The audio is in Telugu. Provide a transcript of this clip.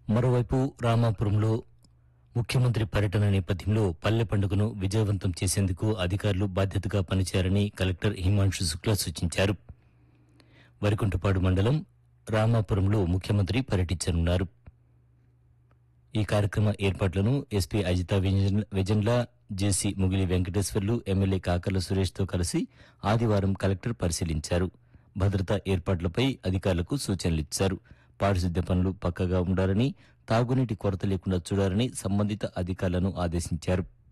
మరోవైపు రామాపురంలో ముఖ్యమంత్రి పర్యటన నేపథ్యంలో పల్లె పండుగను విజయవంతం చేసేందుకు అధికారులు బాధ్యతగా పనిచేయాలని కలెక్టర్ హిమాంశు శుక్లా సూచించారు వరికుంటపాడు మండలం రామాపురంలో ముఖ్యమంత్రి పర్యటించనున్నారు ఈ కార్యక్రమ ఏర్పాట్లను ఎస్పీ అజిత విజన్- విజన్ల జేసీ ముగిలి వెంకటేశ్వర్లు ఎమ్మెల్యే కాకర్ల సురేష్తో కలిసి ఆదివారం కలెక్టర్ పరిశీలించారు భద్రతా ఏర్పాట్లపై అధికారులకు సూచనలిచ్చారు పారిశుద్ధ్య పనులు పక్కగా ఉండాలని తాగునీటి కొరత లేకుండా చూడాలని సంబంధిత అధికారులను ఆదేశించారు